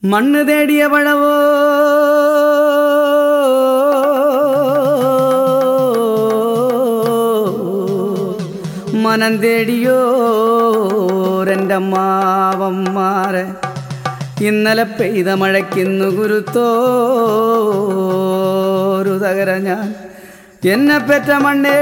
മണ്ണ് തേടിയ പഴവോ മനം തേടിയോരെൻ്റെ മാവന്മാരെ ഇന്നലെ പെയ്ത മഴയ്ക്കിന്നു ഗുരുത്തോരു തകര ഞാൻ എന്നെ പെറ്റ മണ്ണേ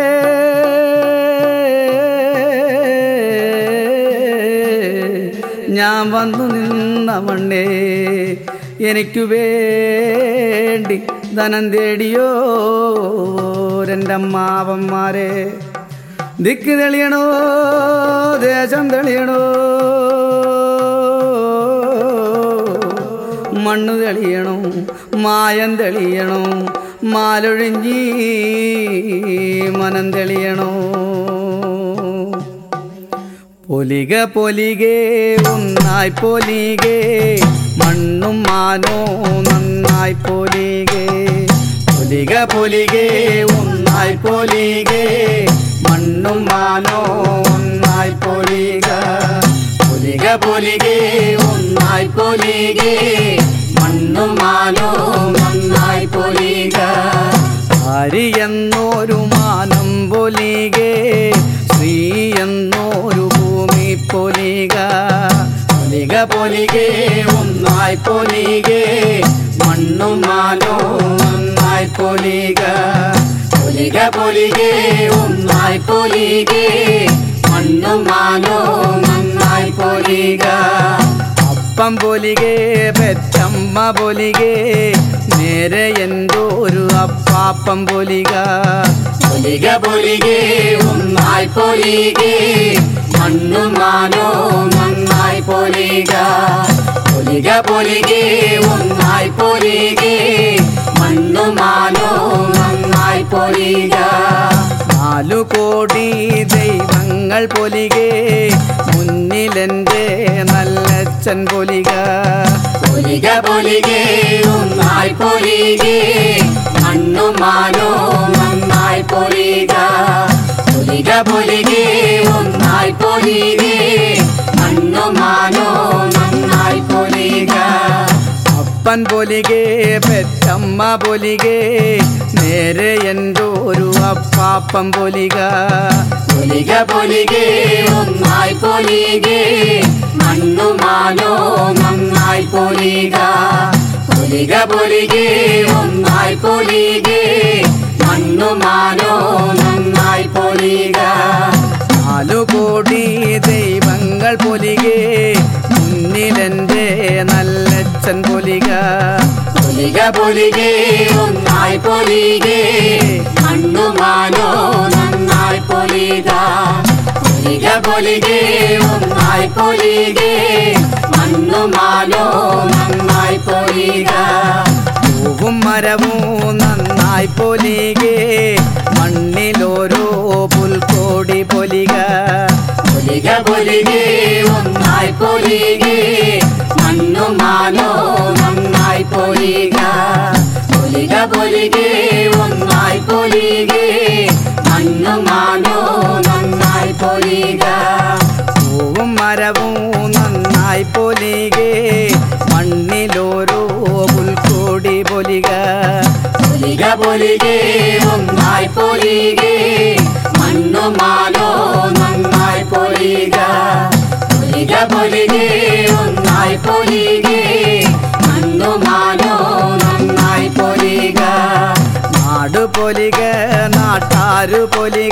ഞാൻ വന്നു നിന്ന മണ്ണേ എനിക്കു വേണ്ടി ധനം തേടിയോരെൻ്റെ മാവന്മാരെ ദിക്ക് തെളിയണോ ദേശം തെളിയണോ മണ്ണു തെളിയണോ മായം തെളിയണോ മാലൊഴിഞ്ഞി മനം തെളിയണോ പൊലിക പൊലികേ ഒന്നായി പൊലികേ മണ്ണും മാനോ നന്നായി പൊലികേ പൊലിക പൊലികേ ഒന്നായി പൊലികേ മണ്ണും മാനോ ഒന്നായി പൊലിക പൊലിക പൊലികേ ഒന്നായി പൊലികേ മണ്ണും മാനോ നന്നായി പൊലിക ഹരി എന്നൊരു മാനം പൊലികേ ശ്രീ എന്നൊരു ഭൂമി പൊലിക പൊലിക പൊലികേ ഒന്നായി പൊലികേ മണ്ണും മാനോ നന്നായി പൊലിക പൊലിക പൊലികേ ഒന്നായി പൊലികേ മണ്ണും മാനോ നന്നായി പൊലിക അപ്പം പൊലികേ പെറ്റമ്മ പൊലികേ നേരെ എന്തോ ഒരു അപ്പാപ്പം പൊലിക പൊലിക പൊലികേ ഒന്നായി പൊലികേ മണ്ണും മാനോ നന്നായി പൊലിക പൊലിക പൊലികേ ഒന്നായി പൊലികേ മണ്ണും മാനോ നന്നായി പൊലിക നാലു കോടി ദൈവങ്ങൾ പൊലികേ മുന്നിലെന്റെ നല്ലച്ഛൻ പൊലിക പൊലിക പൊലികേ ഒന്നായി പൊലികേ മണ്ണു മാനോ നന്നായി പൊലിക പൊലിക പൊലികേ ഒന്നായി പൊലികേ മണ്ണു മാനോ നന്നായി പൊലിക അപ്പൻ പൊലികേ പെറ്റമ്മ പൊലികേ നേരെ എന്തോ ഒരു അപ്പാപ്പം പൊലിക പൊലിക പൊലികേ ഒന്നായി പൊലികേ മണ്ണു മാനോ നന്നായി പൊലിക പൊലിക പൊലികേ ഒന്നായി പൊലികേ മണ്ണു മാനോ നന്നായി പൊലിക നാലു കോടി ദൈവങ്ങൾ പൊലികേ മുന്നിലെന്റെ നല്ലച്ഛൻ പൊലിക പൊലിക പൊലികേ ഒന്നായി പൊലികേ മണ്ണു മാനോ നന്നായി പൊലിക പൊലിക പൊലികേ ഒന്നായി പൊലികേ മണ്ണു മാനോ നന്നായി പൊലിക പൂവും മരവും നന്നായി പൊലികേ മണ്ണിലോരോ പുൽക്കോടി പൊലിക പൊലിക പൊലികേ ഒന്നായി പൊലികേ മണ്ണു മാനോ നന്നായി പൊലിക പൊലിക പൊലികേ ഒന്നായി പൊലികേ മണ്ണു മാനോ നന്നായി പൊലിക പൂവും മരവും നന്നായി പൊലികേ മണ്ണിലോരോ പുൽക്കോടി പൊലിക പൊലിക പൊലികേ ഒന്നായി പൊലികേ മണ്ണു മാനോ നന്നായി പൊലിക പൊലിക പൊലികേ ഒന്നായി പൊലികേ മണ്ണു മാനോ നന്നായി പൊലിക നാടു പൊലിക നാട്ടാരു പൊലിക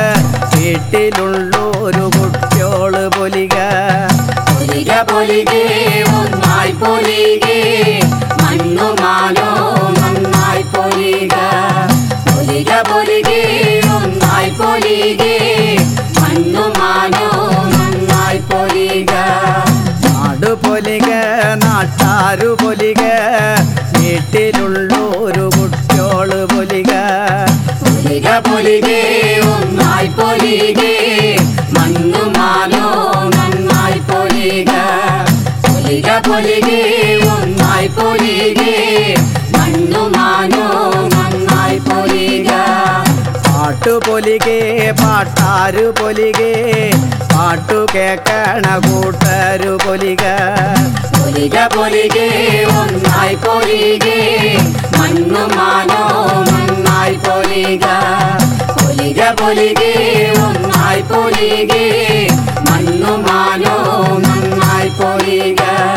വീട്ടിലുള്ളൊരു കുട്ടിയോള് പൊലിക പൊലിക പൊലികേ ഒന്നായി പൊലികേ മണ്ണു മാനോ നന്നായി പൊലിക പൊലിക പൊലികേ ഒന്നായി പൊലികേ മണ്ണു മാനോ നന്നായി പൊലിക നാടു പൊലിക നാട്ടാരു പൊലിക വീട്ടിലുള്ളൊരു കുട്ടിയോള് പൊലിക പൊലിക പൊലികേ ഒന്നായി പൊലികേ മണ്ണു മാനോ നന്നായി പൊലിക പൊലിക പൊലികേ ഒന്നായി പൊലികേ മണ്ണു മാനോ നന്നായി പൊലിക പാട്ട പാട്ടു പൊലികെ പാട്ടാരു പൊലികെ പാട്ടു കേക്കണ കൂട്ടരു പൊലിക പൊലിക പൊലികെ ഒന്നായി പൊലികെ മണ്ണു മാനോ മണ്ണായി പൊലിക പൊലിക പൊലികെ ഒന്നായി പൊലികെ മണ്ണു മാനോ നന്നായി പൊലിക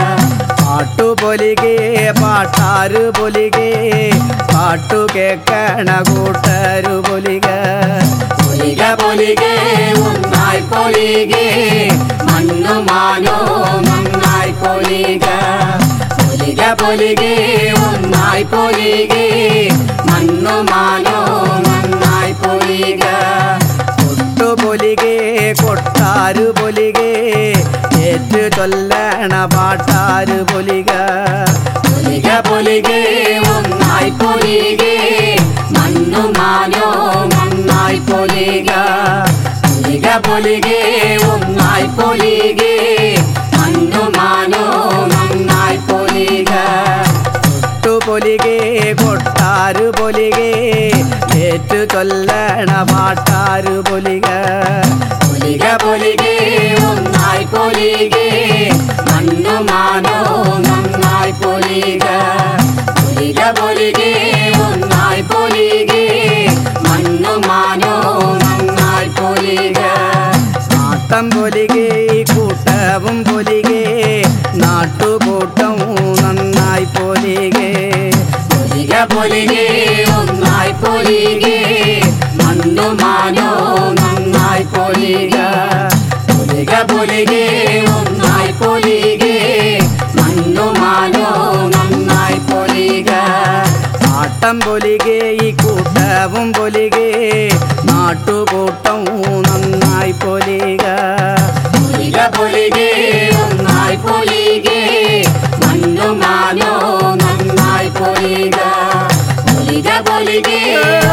പാട്ടു പൊലികെ പാട്ടാരു പൊലികെ പാട്ടു കേക്കണ കൂട്ടരു പൊലിക പൊലിക പൊലികെ ഒന്നായി പൊലികെ മണ്ണു മാനോ നന്നായി പൊലിക പൊലിക പൊലികെ ഒന്നായി പൊലികെ മണ്ണു മാനോ നന്നായി പൊലിക കൊട്ടു പൊലികെ കൊട്ടാരു പൊലികെ ഏറ്റു ചൊല്ലണ പാട്ടാരു പൊലിക പൊലിക പൊലികെ ഒന്നായി പൊലികെ മണ്ണു മാനോ നന്നായി പൊലിക പൊലിക പൊലികെ ഒന്നായി പൊലികെ മണ്ണു മാനോ നന്നായി പൊലിക കൊട്ടു പൊലികെ കൊട്ടാരു പൊലികെ ഏറ്റു ചൊല്ലണ പാട്ടാരു പൊലിക പൊലിക പൊലികെ ഒന്നായി പൊലികെ മണ്ണു മാനോ നന്നായി പൊലിക പൊലിക പൊലികെ ഒന്നായി പൊലികെ മണ്ണു മാനോ നന്നായി പൊലിക നാട്ടം പൊലികെ കൂട്ടവും പൊലികെ നാട്ടുകൂട്ടവും നന്നായി പൊലികെ പൊലിക പൊലികെ ഒന്നായി പൊലികെ മണ്ണു മാനോ നന്നായി പൊലിക പൊലിക പൊലികെ ഒന്നായി പൊലികെ മണ്ണു മാനോ നന്നായി പൊലിക നാട്ടം പൊലികെ ഈ കൂട്ടവും പൊലികെ നാട്ടുകൂട്ടവും നന്നായി പൊലിക പൊലിക പൊലികെ ഒന്നായി പൊലികെ മണ്ണു മാനോ നന്നായി പൊലിക പൊലിക പൊലികെ